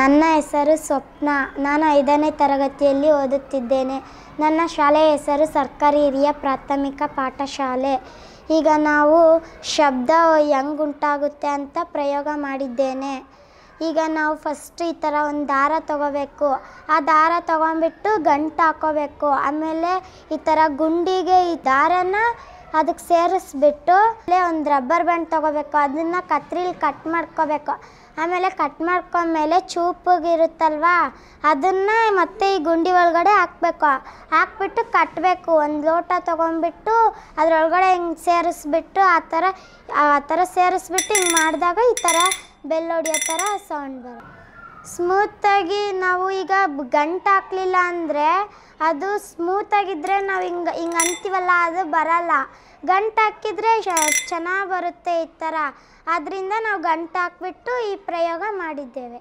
ನನ್ನ ಹೆಸರು ಸ್ವಪ್ನ ನಾನು ಐದನೇ ತರಗತಿಯಲ್ಲಿ ಓದುತ್ತಿದ್ದೇನೆ ನನ್ನ ಶಾಲೆಯ ಹೆಸರು ಸರ್ಕಾರಿ ಹಿರಿಯ ಪ್ರಾಥಮಿಕ ಪಾಠಶಾಲೆ ಈಗ ನಾವು ಶಬ್ದ ಹೆಂಗ್ ಉಂಟಾಗುತ್ತೆ ಅಂತ ಪ್ರಯೋಗ ಮಾಡಿದ್ದೇನೆ ಈಗ ನಾವು ಫಸ್ಟ್ ಈ ಥರ ಒಂದು ದಾರ ತಗೋಬೇಕು ಆ ದಾರ ತಗೊಂಡ್ಬಿಟ್ಟು ಗಂಟು ಹಾಕೋಬೇಕು ಆಮೇಲೆ ಈ ಥರ ಗುಂಡಿಗೆ ಈ ದಾರನ ಅದಕ್ಕೆ ಸೇರಿಸ್ಬಿಟ್ಟು ಅಲ್ಲೇ ಒಂದು ರಬ್ಬರ್ ಬ್ಯಾಂಡ್ ತೊಗೋಬೇಕು ಅದನ್ನು ಕತ್ರಿಲಿ ಕಟ್ ಮಾಡ್ಕೋಬೇಕು ಆಮೇಲೆ ಕಟ್ ಮಾಡ್ಕೊಂಡ್ಮೇಲೆ ಚೂಪಗಿರುತ್ತಲ್ವಾ ಅದನ್ನು ಮತ್ತೆ ಈ ಗುಂಡಿ ಒಳಗಡೆ ಹಾಕ್ಬೇಕು ಹಾಕ್ಬಿಟ್ಟು ಕಟ್ಟಬೇಕು ಒಂದು ಲೋಟ ತೊಗೊಂಡ್ಬಿಟ್ಟು ಅದ್ರೊಳಗಡೆ ಹಿಂಗೆ ಸೇರಿಸ್ಬಿಟ್ಟು ಆ ಥರ ಆ ಥರ ಸೇರಿಸ್ಬಿಟ್ಟು ಹಿಂಗೆ ಮಾಡಿದಾಗ ಈ ಥರ ಬೆಲ್ ಹೊಡಿಯೋ ಥರ ಸೌಂಡ್ ಬರುತ್ತೆ ಸ್ಮೂತಾಗಿ ನಾವು ಈಗ ಬ್- ಗಂಟು ಹಾಕ್ಲಿಲ್ಲ ಅಂದರೆ ಅದು ಸ್ಮೂತಾಗಿದ್ದರೆ ನಾವು ಹಿಂಗೆ ಹಿಂಗೆ ಅಂತೀವಲ್ಲ ಅದು ಬರಲ್ಲ ಗಂಟು ಹಾಕಿದ್ರೆ ಚೆನ್ನಾಗಿ ಬರುತ್ತೆ ಈ ಥರ ಆದ್ದರಿಂದ ನಾವು ಗಂಟು ಹಾಕ್ಬಿಟ್ಟು ಈ ಪ್ರಯೋಗ ಮಾಡಿದ್ದೇವೆ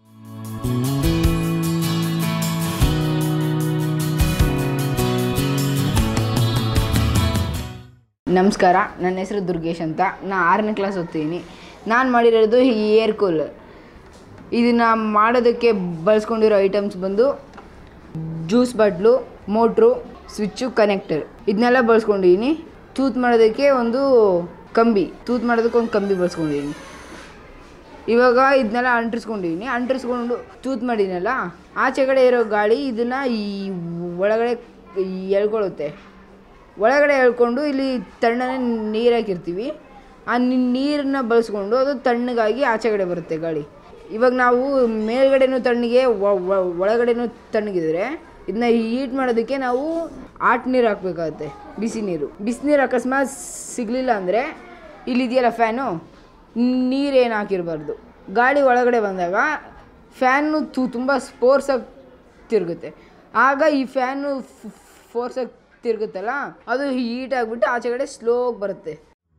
ನಮಸ್ಕಾರ ನನ್ನ ಹೆಸರು ದುರ್ಗೇಶ್ ಅಂತ ನಾನು ಆರನೇ ಕ್ಲಾಸ್ ಓದ್ತೀನಿ ನಾನು ಮಾಡಿರೋದು ಈ ಏರ್ ಕೂಲರ್ ಇದನ್ನು ಮಾಡೋದಕ್ಕೆ ಬಳಸ್ಕೊಂಡಿರೋ ಐಟಮ್ಸ್ ಬಂದು juice bottle motor switch connector ಇದನ್ನೆಲ್ಲ ಬಳಸ್ಕೊಂಡಿದ್ದೀನಿ ತೂತ್ ಮಾಡೋದಕ್ಕೆ ಒಂದು ಕಂಬಿ ತೂತ್ ಮಾಡೋದಕ್ಕೆ ಒಂದು ಕಂಬಿ ಬಳಸ್ಕೊಂಡಿದ್ದೀನಿ ಇವಾಗ ಇದನ್ನೆಲ್ಲ ಅಂಟಿಸ್ಕೊಂಡಿದ್ದೀನಿ ಅಂಟಿಸ್ಕೊಂಡು ತೂತ್ ಮಾಡಿದ್ನಲ್ಲ ಆಚೆ ಕಡೆ ಇರೋ ಗಾಳಿ ಇದನ್ನು ಈ ಒಳಗಡೆ ಎಳ್ಕೊಳ್ಳುತ್ತೆ ಒಳಗಡೆ ಎಳ್ಕೊಂಡು ಇಲ್ಲಿ ತಣ್ಣನೆ ನೀರು ಹಾಕಿರ್ತೀವಿ ಆ ನೀರನ್ನ ಬಳಸ್ಕೊಂಡು ಅದು ತಣ್ಣಗಾಗಿ ಆಚೆ ಕಡೆ ಬರುತ್ತೆ ಗಾಳಿ ಇವಾಗ ನಾವು ಮೇಲ್ಗಡೆನೂ ತಣ್ಣಗೆ ಒ- ಒ- ಒಳಗಡೆನೂ ತಣ್ಣಗಿದ್ರೆ ಇದನ್ನ ಹೀಟ್ ಮಾಡೋದಕ್ಕೆ ನಾವು ಆಟ್ ನೀರು ಹಾಕ್ಬೇಕಾಗತ್ತೆ ಬಿಸಿ ನೀರು ಬಿಸಿನೀರು ಅಕಸ್ಮಾತ್ ಸಿಗಲಿಲ್ಲ ಅಂದರೆ ಇಲ್ಲಿದೆಯಲ್ಲ ಫ್ಯಾನು ನೀರೇನು ಹಾಕಿರಬಾರ್ದು ಗಾಳಿ ಒಳಗಡೆ ಬಂದಾಗ ಫ್ಯಾನು ತು ತುಂಬ ಸ್ಪೋರ್ಸಾಗಿ ತಿರುಗುತ್ತೆ ಆಗ ಈ ಫ್ಯಾನು ಫೋರ್ಸಾಗಿ ತಿರುಗುತ್ತಲ್ಲ ಅದು ಹೀಟ್ ಆಗಿಬಿಟ್ಟು ಆಚೆ ಕಡೆ ಸ್ಲೋಗಿ ಬರುತ್ತೆ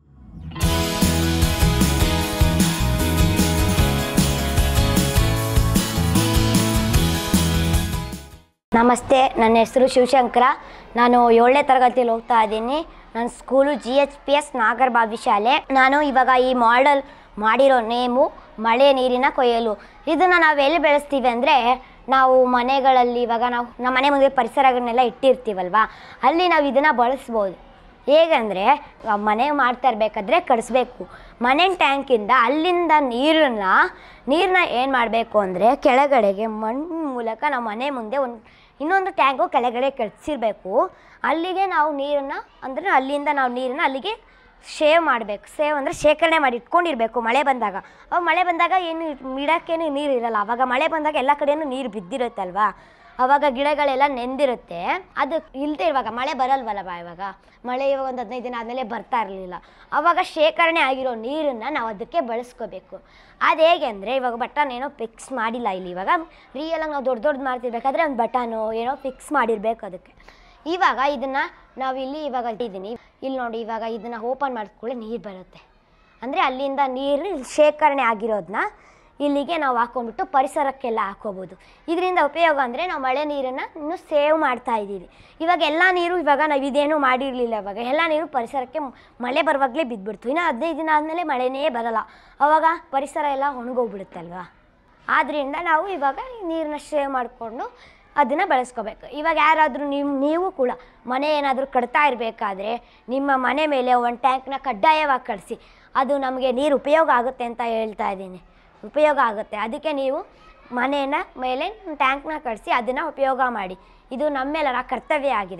ನಮಸ್ತೆ ನನ್ನ ಹೆಸರು ಶಿವಶಂಕರ ನಾನು ಏಳನೇ ತರಗತಿಯಲ್ಲಿ ಹೋಗ್ತಾ ಇದ್ದೀನಿ ನನ್ನ school G H P S Nagarabhavi ಶಾಲೆ ನಾನು ಇವಾಗ ಈ ಮಾಡೆಲ್ ಮಾಡಿರೋ ನೇಮು ಮಳೆ ನೀರಿನ ಕೊಯ್ಯಲು ಇದನ್ನು ನಾವು ಎಲ್ಲಿ ಬೆಳೆಸ್ತೀವಿ ಅಂದರೆ ನಾವು ಮನೆಗಳಲ್ಲಿ ಇವಾಗ ನಾವು ನಮ್ಮ ಮನೆ ಮುಂದೆ ಪರಿಸರಗಳನ್ನೆಲ್ಲ ಇಟ್ಟಿರ್ತೀವಲ್ವಾ ಅಲ್ಲಿ ನಾವು ಇದನ್ನು ಬಳಸ್ಬೋದು ಹೇಗಂದರೆ ಮನೆ ಮಾಡ್ತಾ ಇರಬೇಕಾದ್ರೆ ಕಡಿಸ್ಬೇಕು ಮನೆ ಟ್ಯಾಂಕಿಂದ ಅಲ್ಲಿಂದ ನೀರನ್ನ ನೀರನ್ನ ಏನು ಮಾಡಬೇಕು ಅಂದರೆ ಕೆಳಗಡೆಗೆ ಮಣ್ಣು ಮೂಲಕ ನಾವು ಮನೆ ಮುಂದೆ ಒಂದು ಇನ್ನೊಂದು ಟ್ಯಾಂಕು ಕೆಳಗಡೆ ಕಳಿಸಿರ್ಬೇಕು ಅಲ್ಲಿಗೆ ನಾವು ನೀರನ್ನು ಅಂದರೆ ಅಲ್ಲಿಂದ ನಾವು ನೀರನ್ನು ಅಲ್ಲಿಗೆ ಶೇವ್ ಮಾಡಬೇಕು ಸೇವ್ ಅಂದರೆ ಶೇಖರಣೆ ಮಾಡಿ ಇಟ್ಕೊಂಡಿರಬೇಕು ಮಳೆ ಬಂದಾಗ ಅವಾಗ ಮಳೆ ಬಂದಾಗ ಏನು ಇಡೋಕ್ಕೇನು ನೀರು ಇರಲ್ಲ ಅವಾಗ ಮಳೆ ಬಂದಾಗ ಎಲ್ಲ ಕಡೆಯೂ ನೀರು ಬಿದ್ದಿರುತ್ತಲ್ವಾ ಅವಾಗ ಗಿಡಗಳೆಲ್ಲ ನೆಂದಿರುತ್ತೆ ಅದು ಇಲ್ಲದೆ ಇರುವಾಗ ಮಳೆ ಬರಲ್ವಲ್ಲವ ಇವಾಗ ಮಳೆ ಇವಾಗ ಒಂದು ಹದಿನೈದು ದಿನ ಆದಮೇಲೆ ಬರ್ತಾ ಇರಲಿಲ್ಲ ಅವಾಗ ಶೇಖರಣೆ ಆಗಿರೋ ನೀರನ್ನು ನಾವು ಅದಕ್ಕೆ ಬಳಸ್ಕೋಬೇಕು ಅದು ಹೇಗೆ ಅಂದರೆ ಇವಾಗ ಬಟನ್ ಏನೋ ಫಿಕ್ಸ್ ಮಾಡಿಲ್ಲ ಇಲ್ಲಿ ಇವಾಗ ರಿಯಲಾಗಿ ನಾವು ದೊಡ್ಡ ದೊಡ್ಡದು ಮಾಡ್ತಿರ್ಬೇಕಾದ್ರೆ ಒಂದು ಬಟನು ಏನೋ ಫಿಕ್ಸ್ ಮಾಡಿರಬೇಕು ಅದಕ್ಕೆ ಇವಾಗ ಇದನ್ನು ನಾವು ಇಲ್ಲಿ ಇವಾಗ ಇಟ್ಟಿದ್ದೀನಿ ಇಲ್ಲಿ ನೋಡಿ ಇವಾಗ ಇದನ್ನು ಓಪನ್ ಮಾಡಿದ್ಕೊಳ್ಳಿ ನೀರು ಬರುತ್ತೆ ಅಂದರೆ ಅಲ್ಲಿಂದ ನೀರು ಶೇಖರಣೆ ಆಗಿರೋದನ್ನ ಇಲ್ಲಿಗೆ ನಾವು ಹಾಕೊಂಡ್ಬಿಟ್ಟು ಪರಿಸರಕ್ಕೆಲ್ಲ ಹಾಕೋಬೋದು ಇದರಿಂದ ಉಪಯೋಗ ಅಂದರೆ ನಾವು ಮಳೆ ನೀರನ್ನು ಇನ್ನೂ ಸೇವ್ ಮಾಡ್ತಾ ಇದ್ದೀವಿ ಇವಾಗ ಎಲ್ಲ ನೀರು ಇವಾಗ ನಾವು ಇದೇನು ಮಾಡಿರಲಿಲ್ಲ ಇವಾಗ ಎಲ್ಲ ನೀರು ಪರಿಸರಕ್ಕೆ ಮ್- ಮಳೆ ಬರುವಾಗಲೇ ಬಿದ್ದುಬಿಡ್ತು ಇನ್ನು ಹದಿನೈದು ದಿನ ಆದಮೇಲೆ ಮಳೆನೇ ಬರಲ್ಲ ಅವಾಗ ಪರಿಸರ ಎಲ್ಲ ಒಣಗೋಗ್ಬಿಡುತ್ತಲ್ವಾ ಆದ್ದರಿಂದ ನಾವು ಇವಾಗ ಈ ನೀರನ್ನ ಸೇವ್ ಮಾಡಿಕೊಂಡು ಅದನ್ನು ಬಳಸ್ಕೋಬೇಕು ಇವಾಗ ಯಾರಾದರೂ ನಿಮ್ಮ ನೀವು ಕೂಡ ಮನೆ ಏನಾದರೂ ಕಟ್ತಾ ಇರಬೇಕಾದ್ರೆ ನಿಮ್ಮ ಮನೆ ಮೇಲೆ ಒಂದು ಟ್ಯಾಂಕ್ನ ಕಡ್ಡಾಯವಾಗಿ ಕಳಿಸಿ ಅದು ನಮಗೆ ನೀರು ಉಪಯೋಗ ಆಗುತ್ತೆ ಅಂತ ಹೇಳ್ತಾ ಇದ್ದೀನಿ ಉಪಯೋಗ ಆಗುತ್ತೆ ಅದಕ್ಕೆ ನೀವು ಮನೆಯ ಮೇಲೆ ಟ್ಯಾಂಕ್ನ ಕಳಿಸಿ ಅದನ್ನು ಉಪಯೋಗ ಮಾಡಿ ಇದು ನಮ್ಮೆಲ್ಲರ ಕರ್ತವ್ಯ ಆಗಿದೆ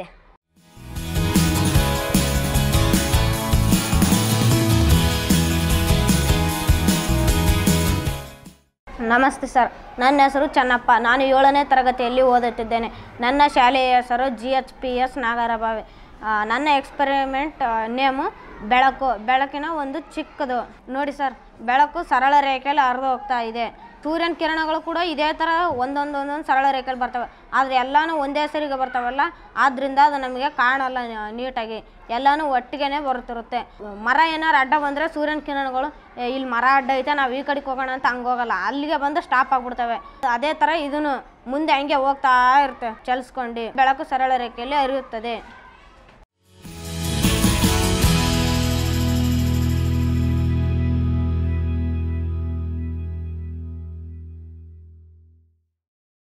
ನಮಸ್ತೆ ಸರ್ ನನ್ನ ಹೆಸರು ಚನ್ನಪ್ಪ ನಾನು ಏಳನೇ ತರಗತಿಯಲ್ಲಿ ಓದುತ್ತಿದ್ದೇನೆ ನನ್ನ ಶಾಲೆಯ ಹೆಸರು G H P S Nagarabhavi ಆ, ನನ್ನ ಎಕ್ಸ್ಪೆರಿಮೆಂಟ್ ನೇಮು ಬೆಳಕು ಬೆಳಕಿನ ಒಂದು ಚಿಕ್ಕದು ನೋಡಿ ಸರ್ ಬೆಳಕು ಸರಳ ರೇಖೆಯಲ್ಲಿ ಹರಿದು ಹೋಗ್ತಾ ಇದೆ ಸೂರ್ಯನ ಕಿರಣಗಳು ಕೂಡ ಇದೇ ಥರ ಒಂದೊಂದು ಒಂದೊಂದು ಸರಳ ರೇಖೆಯಲ್ಲಿ ಬರ್ತವೆ ಆದರೆ ಎಲ್ಲನೂ ಒಂದೇ ಸರಿಗೆ ಬರ್ತಾವಲ್ಲ ಆದ್ದರಿಂದ ಅದು ನಮಗೆ ಕಾಣಲ್ಲ ನ- ನೀಟಾಗಿ ಎಲ್ಲನೂ ಒಟ್ಟಿಗೆನೇ ಬರುತ್ತಿರುತ್ತೆ ಮರ ಏನಾರು ಅಡ್ಡ ಬಂದರೆ ಸೂರ್ಯನ ಕಿರಣಗಳು "ಏ, ಇಲ್ಲಿ ಮರ ಅಡ್ಡ ಐತೆ ನಾವು ಈ ಕಡೆಗೆ ಹೋಗೋಣ ಅಂತ ಹಂಗೆ ಹೋಗಲ್ಲ ಅಲ್ಲಿಗೆ ಬಂದು ಸ್ಟಾಪ್ ಆಗ್ಬಿಡ್ತವೆ ಅದೇ ಥರ ಇದನ್ನು ಮುಂದೆ ಹಂಗೆ ಹೋಗ್ತಾ ಇರುತ್ತೆ ಚಲಿಸ್ಕೊಂಡು ಬೆಳಕು ಸರಳ ರೇಖೆಯಲ್ಲಿ ಹರಿಯುತ್ತದೆ